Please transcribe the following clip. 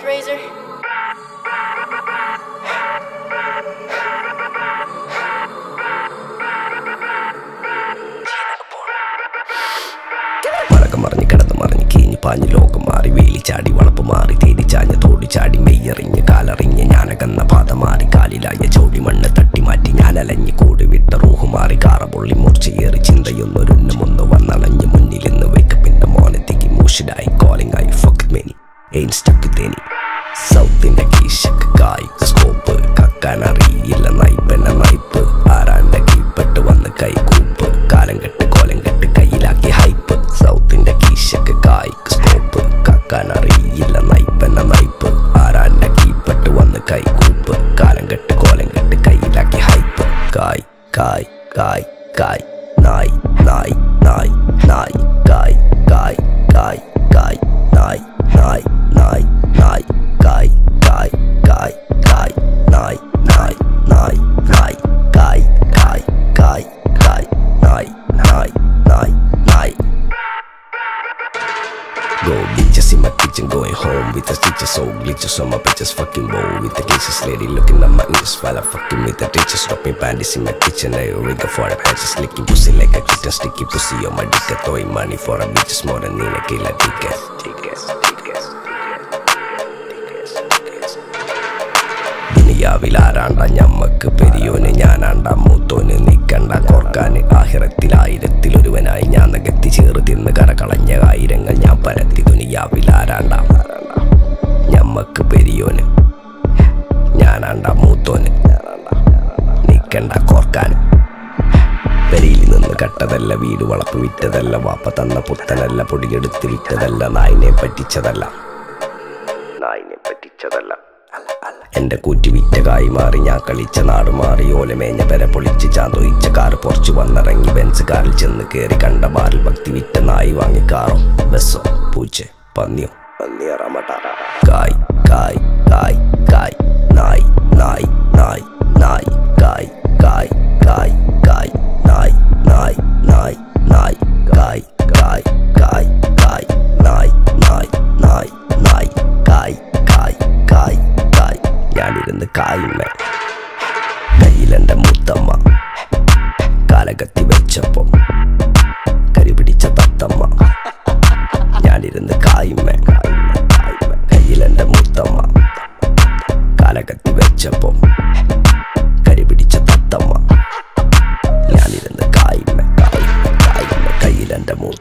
razor. മഴകം മറിഞ്ഞ് കിടന്ന് മറിഞ്ഞ് കീഞ്ഞ് പാഞ്ഞ് ലോകം മാറി വേലി ചാടി വളപ്പ് മാറി തേടി ചാഞ്ഞ് തോടി ചാടി മെയ്യറിഞ്ഞ് കാലറിഞ്ഞ് ഞാനകന്ന പാത മാറി കാലിലായ ചോടി മണ്ണ് തട്ടി മാറ്റി ഞാൻ അലഞ്ഞ് കൂടി വിട്ട റൂഹ് മാറി കാറ പൊള്ളി മൂർച്ചയേറി ചിന്തയൊന്നൊരുണ്ണമൊന്ന് വന്നണഞ്ഞ് മുന്നിൽ നിന്ന് വേക്കപ്പിന്റെ മോനത്തേക്ക് മൂഷിഡായി കോളിംഗ് ആയി ഫക്ക് മെനി എയിൻ സ്റ്റക്ക് തേനി സൗത്തിന്റെ കീശക്ക് കായ് സ്കോപ്പ് കക്കാൻ അറിയില്ല നൈപ്പെന്ന നൈപ്പ് ആരാന്റെ കീപ്പെട്ട് വന്ന് കൈകൂപ്പ് കാലം കെട്ട് കോലം കെട്ട് കയ്യിലാക്കി ഹൈപ്പ് സൗത്തിന്റെ കീശക്ക് കായ് സ്കോപ്പ് കക്കാൻ അറിയില്ല നൈപ്പെന്ന നൈപ്പ് ആരാന്റെ കീപ്പെട്ട് വന്ന് കൈകൂപ്പ് കാലം കെട്ട് കോലം കെട്ട് കയ്യിലാക്കി ഹൈപ്പ് കായ് കായ് കായ് കായ് നായ് നായ് നായ് നായ് കായ് കായ് കായ് കായ് നായ് നായ് നായ് നായ് കായ് കായ് കായ് കായ് നായ് നായ് നായ് നായ് കായ് കായ് കായ് കായ് നായ് നായ് നായ് നായ് Go bitches in my kitchen, going home with the stitches, so glitches on my bitches, fucking bow with the cases, lady looking at my inches while I'm fucking with the ditches, dropping panties in my kitchen, I rig for the patches, licking pussy like a kitten, sticky pussy on my dick, throwing money for a bitches more than in a killer tickets, tickets, tickets, ദുനിയാവിൽ ആരാണ്ട ഞമ്മക്ക് പെരിയോന് ഞാനാണ്ട മൂത്തോന് നിക്കണ്ട കോർക്കാന് ആഹിറത്തിൽ ആയിരത്തിൽ ഒരുവനായി ഞാൻ നികത്തി ചേറ് തിന്ന് കരകളഞ്ഞ ആയിരങ്ങൾ ഞാൻ പരത്തി ദുനിയാവിൽ ആരാണ്ട ഞമ്മക്ക് പെരിയോന് ഞാനാണ്ട മൂത്തോന് നിക്കണ്ട കോർക്കാന് പെരിയിൽ നിന്ന് കട്ടതല്ല വീട് വളപ്പ് വിറ്റതല്ല വാപ്പ തന്ന പുത്തനല്ല പൊടിയെടുത്ത് വിറ്റതല്ല നായിനെ പറ്റിച്ചതല്ല നായിനെ പറ്റിച്ചതല്ല എന്റെ കൂറ്റി വിറ്റ കായി മാറി ഞാൻ കളിച്ച നാട് മാറി ഓലമേഞ്ഞ പെര പൊളിച്ച് ചാന്തൊയിച്ച കാറ് പൊറച്ചു വന്നിറങ്ങി ബെൻസ് കാറിൽ ചെന്ന് കേറി കണ്ട ബാറിൽ ഭക്തി വിറ്റ നായി വാങ്ങി കാറോ ബസ്സോ പൂച്ച പന്നിയോ കായ് കായ് കായ് കായ് നായ് നായ് നായ് നായ് കായ് കായ് കായ് കായ് നായ് നായ് നായ് നായ് കായ് കായ് കായ് കായ് നായ് നായ് നായ് നായ് കായ് കായ് കായ് കായ് ഞാനിരുന്ന് കായുമ്മ കയ്യിലെന്റെ മുത്തമ്മ കാലകത്തി വെച്ചപ്പോ കരിപിടിച്ച തത്തമ്മ ഞാനിരുന്ന് കായുമ്മ കയ്യിലെന്റെ മുത്തമ്മ കാലകത്തി വെച്ചപ്പോ കരിപിടിച്ച തത്തമ്മ ഞാനിരുന്ന് കായുമ്മ കായുമ്മ കായുമ്മ കയ്യിലെന്റെ മുത്തമ്മ